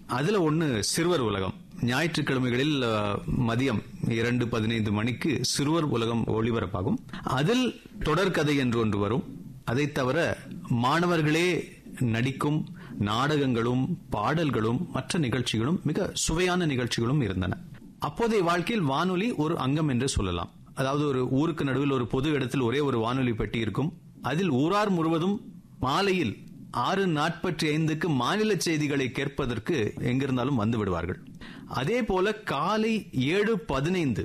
அதுல ஒண்ணு சிறுவர் உலகம் ஞாயிற்றுக்கிழமைகளில் அஹ், மதியம் இரண்டு பதினைந்து மணிக்கு சிறுவர் உலகம் ஒளிபரப்பாகும் அதில் தொடர்கதை என்று ஒன்று வரும் அதை தவிர மாணவர்களே நடிக்கும் நாடகங்களும் பாடல்களும் மற்ற நிகழ்ச்சிகளும் மிக சுவையான நிகழ்ச்சிகளும் இருந்தன அப்போதைய வாழ்க்கையில் வானொலி ஒரு அங்கம் என்று சொல்லலாம் அதாவது ஒரு ஊருக்கு நடுவில் ஒரு பொது இடத்தில் ஒரே ஒரு வானொலி பெட்டி இருக்கும் அதில் ஊரார் முழுவதும் மாலையில் ஆறு நாற்பத்தி ஐந்துக்கு மாநில செய்திகளை கேட்பதற்கு எங்கிருந்தாலும் வந்து விடுவார்கள் அதே போல காலை ஏழு பதினைந்து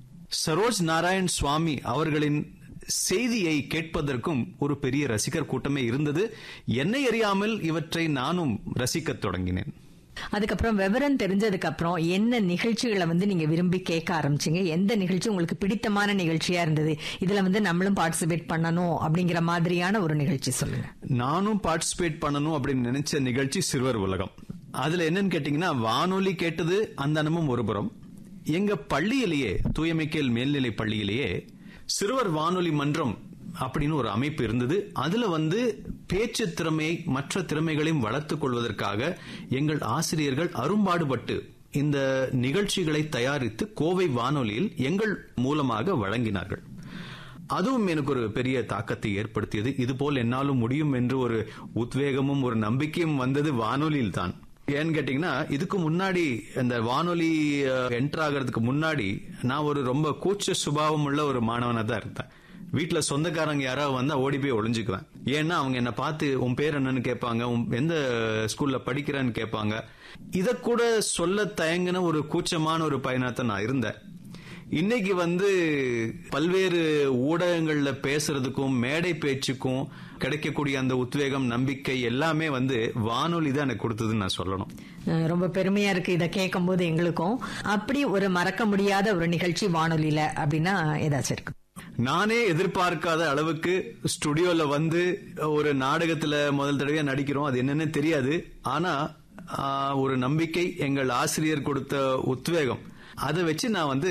சரோஜ் நாராயண் சுவாமி அவர்களின் செய்தியை கேட்பதற்கும் ஒரு பெரிய ரசிகர் கூட்டமே இருந்தது என்னை அறியாமல் இவற்றை நானும் ரசிக்கத் தொடங்கினேன் அதுக்கப்புறம் விவரம் தெரிஞ்சதுக்கு அப்புறம் என்ன நிகழ்ச்சிகளை வந்து நீங்க விரும்பி கேட்க ஆரம்பிச்சீங்க எந்த நிகழ்ச்சி உங்களுக்கு பிடித்தமான நிகழ்ச்சியா இருந்தது இதுல வந்து நம்மளும் பார்ட்டிசிபேட் பண்ணணும் அப்படிங்கிற மாதிரியான ஒரு நிகழ்ச்சி சொல்லுங்க நானும் பார்ட்டிசிபேட் பண்ணணும் அப்படின்னு நினைச்ச நிகழ்ச்சி சிறுவர் உலகம் அதுல என்னன்னு கேட்டீங்கன்னா வானொலி கேட்டது அந்த அனுபவம் ஒரு புறம் எங்க பள்ளியிலேயே தூயமைக்கேல் மேல்நிலை பள்ளியிலேயே சிறுவர் வானொலி மன்றம் அப்படின்னு ஒரு அமைப்பு இருந்தது அதுல வந்து பேச்சு திறமையை மற்ற திறமைகளையும் வளர்த்துக் கொள்வதற்காக எங்கள் ஆசிரியர்கள் அரும்பாடுபட்டு இந்த நிகழ்ச்சிகளை தயாரித்து கோவை வானொலியில் எங்கள் மூலமாக வழங்கினார்கள் அதுவும் எனக்கு ஒரு பெரிய தாக்கத்தை ஏற்படுத்தியது இதுபோல் என்னாலும் முடியும் என்று ஒரு உத்வேகமும் ஒரு நம்பிக்கையும் வந்தது வானொலியில் தான் ஏன்னு கேட்டீங்கன்னா இதுக்கு முன்னாடி இந்த வானொலி என்டர் ஆகிறதுக்கு முன்னாடி நான் ஒரு ரொம்ப கூச்ச சுபாவம் உள்ள ஒரு மாணவனா தான் இருந்தேன் வீட்டுல சொந்தக்காரங்க யாராவது வந்தா ஓடி போய் ஒளிஞ்சுக்குவேன் ஏன்னா அவங்க என்ன பார்த்து உன் பேர் என்னன்னு கேட்பாங்க உன் எந்த ஸ்கூல்ல படிக்கிறேன்னு கேட்பாங்க இத கூட சொல்ல தயங்கின ஒரு கூச்சமான ஒரு பையனாத்தான் நான் இருந்தேன் இன்னைக்கு வந்து பல்வேறு ஊடகங்கள்ல பேசுறதுக்கும் மேடை பேச்சுக்கும் கிடைக்கக்கூடிய அந்த உத்வேகம் நம்பிக்கை எல்லாமே வந்து வானொலி தான் எனக்கு கொடுத்ததுன்னு நான் சொல்லணும் அஹ் ரொம்ப பெருமையா இருக்கு இதை கேட்கும் போது எங்களுக்கும் அப்படி ஒரு மறக்க முடியாத ஒரு நிகழ்ச்சி வானொலியில அப்படின்னா ஏதாச்சும் இருக்கு நானே எதிர்பார்க்காத அளவுக்கு ஸ்டுடியோல வந்து ஒரு நாடகத்துல முதல் தடவையா நடிக்கிறோம் அது என்னன்னு தெரியாது ஆனா ஆ, ஒரு நம்பிக்கை எங்கள் ஆசிரியர் கொடுத்த உத்வேகம் அதை வச்சு நான் வந்து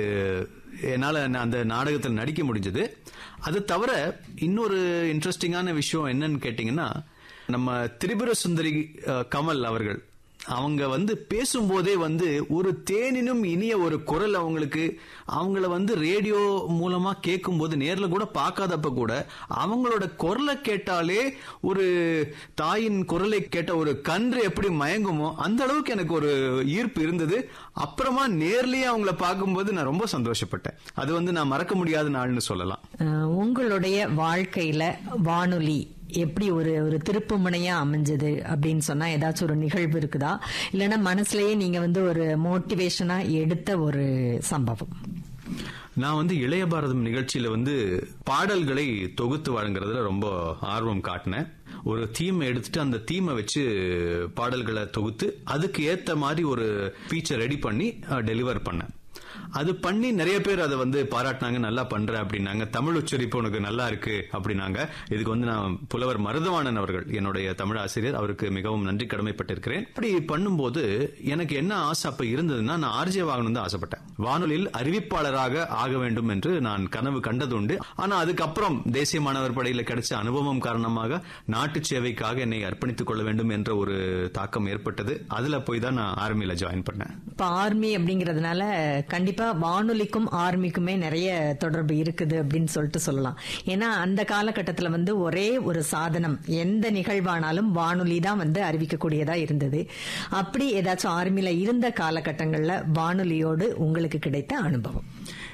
என்னால நான் அந்த நாடகத்தில் நடிக்க முடிஞ்சது அது தவிர இன்னொரு இன்ட்ரெஸ்டிங்கான விஷயம் என்னன்னு கேட்டீங்கன்னா நம்ம திரிபுர சுந்தரி அ, கமல் அவர்கள் அவங்க வந்து பேசும்போதே வந்து ஒரு தேனினும் இனிய ஒரு குரல் அவங்களுக்கு அவங்கள வந்து ரேடியோ மூலமா கேட்கும்போது நேர்ல கூட பார்க்காதப்ப கூட அவங்களோட குரலை கேட்டாலே ஒரு தாயின் குரலை கேட்ட ஒரு கன்று எப்படி மயங்குமோ அந்த அளவுக்கு எனக்கு ஒரு ஈர்ப்பு இருந்தது அப்புறமா நேர்லயே அவங்கள பார்க்கும்போது நான் ரொம்ப சந்தோஷப்பட்டேன் அது வந்து நான் மறக்க முடியாத நாள்னு சொல்லலாம் அஹ் உங்களுடைய வாழ்க்கையில வானொலி எப்படி ஒரு ஒரு திருப்பு முனையா அமைஞ்சது அப்படின்னு சொன்னா ஏதாச்சும் ஒரு நிகழ்வு இருக்குதா இல்லைன்னா மனசுலயே நீங்க வந்து ஒரு மோட்டிவேஷனா எடுத்த ஒரு சம்பவம் நான் வந்து இளைய பாரதம் நிகழ்ச்சியில வந்து பாடல்களை தொகுத்து வழங்குறதுல ரொம்ப ஆர்வம் காட்டினேன் ஒரு தீம் எடுத்துட்டு அந்த தீமை வச்சு பாடல்களை தொகுத்து அதுக்கு ஏத்த மாதிரி ஒரு ஃபீச்சர் ரெடி பண்ணி டெலிவர் பண்ணேன் அது பண்ணி நிறைய பேர் அதை வந்து பாராட்டினாங்க நல்லா பண்ற அப்படின்னாங்க தமிழ் உச்சரிப்பு உனக்கு நல்லா இருக்கு அப்படின்னாங்க இதுக்கு வந்து நான் புலவர் மருதவாணன் அவர்கள் என்னுடைய தமிழ் ஆசிரியர் அவருக்கு மிகவும் நன்றி கடமைப்பட்டிருக்கிறேன் அப்படி பண்ணும்போது எனக்கு என்ன ஆசை அப்ப இருந்ததுன்னா நான் ஆர்ஜே வாங்கணும் தான் ஆசைப்பட்டேன் வானொலியில் அறிவிப்பாளராக ஆக வேண்டும் என்று நான் கனவு கண்டதுண்டு ஆனா அதுக்கப்புறம் தேசிய மாணவர் படையில கிடைச்ச அனுபவம் காரணமாக நாட்டு சேவைக்காக என்னை அர்ப்பணித்துக் கொள்ள வேண்டும் என்ற ஒரு தாக்கம் ஏற்பட்டது அதுல போய் தான் நான் ஆர்மியில ஜாயின் பண்ணேன் இப்ப ஆர்மி அப்படிங்கறதுனால கண்டிப்பா வானொலிக்கும் ஆர்மிக்குமே நிறைய தொடர்பு இருக்குது அப்படின்னு சொல்லிட்டு சொல்லலாம் ஏன்னா அந்த காலகட்டத்துல வந்து ஒரே ஒரு சாதனம் எந்த நிகழ்வானாலும் வானொலி தான் வந்து அறிவிக்கக்கூடியதா இருந்தது அப்படி ஏதாச்சும் ஆர்மில இருந்த காலகட்டங்கள்ல வானொலியோடு உங்களுக்கு கிடைத்த அனுபவம்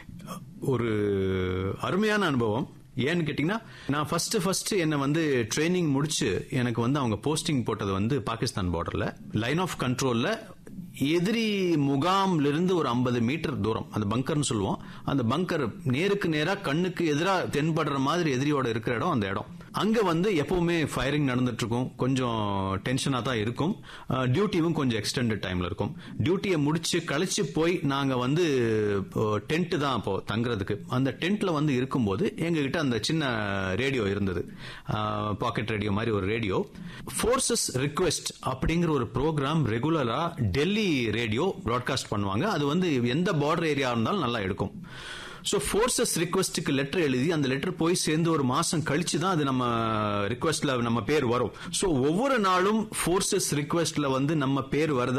ஒரு அருமையான அனுபவம் ஏன்னு கேட்டீங்கன்னா நான் ஃபர்ஸ்ட் ஃபர்ஸ்ட் என்ன வந்து ட்ரைனிங் முடிச்சு எனக்கு வந்து அவங்க போஸ்டிங் போட்டது வந்து பாகிஸ்தான் பார்டர்ல லைன் ஆஃப் கண்ட்ரோல்ல எதிரி முகாம்ல இருந்து ஒரு 50 மீட்டர் தூரம் அந்த பங்கர்னு சொல்லுவோம் அந்த பங்கர் நேருக்கு நேரா கண்ணுக்கு எதிரா தென்படுற மாதிரி எதிரியோட இருக்கிற இடம் அந்த இடம் அங்க வந்து எப்பவுமே ஃபயரிங் நடந்துட்டு இருக்கும் கொஞ்சம் டென்ஷனா தான் இருக்கும் டியூட்டியும் கொஞ்சம் எக்ஸ்டெண்டட் டைம்ல இருக்கும் டியூட்டியை முடிச்சு கழிச்சு போய் நாங்க வந்து டென்ட் தான் அப்போ தங்குறதுக்கு அந்த டென்ட்ல வந்து இருக்கும்போது எங்க கிட்ட அந்த சின்ன ரேடியோ இருந்தது பாக்கெட் ரேடியோ மாதிரி ஒரு ரேடியோ ஃபோர்சஸ் ரிக்வெஸ்ட் அப்படிங்கிற ஒரு ப்ரோக்ராம் ரெகுலரா டெல்லி ரேடியோ ப்ராட்காஸ்ட் பண்ணுவாங்க அது வந்து எந்த பார்டர் ஏரியா இருந்தாலும் நல்லா எடுக்கும் ஸோ ஃபோர்சஸ் ரிக்வெஸ்ட்டுக்கு லெட்டர் எழுதி அந்த லெட்டர் போய் சேர்ந்து ஒரு மாசம் கழிச்சு தான் அது நம்ம ரிக்வெஸ்ட்ல நம்ம பேர் வரும் ஸோ ஒவ்வொரு நாளும் ஃபோர்சஸ் ரிக்வெஸ்ட்ல வந்து நம்ம பேர் வருதா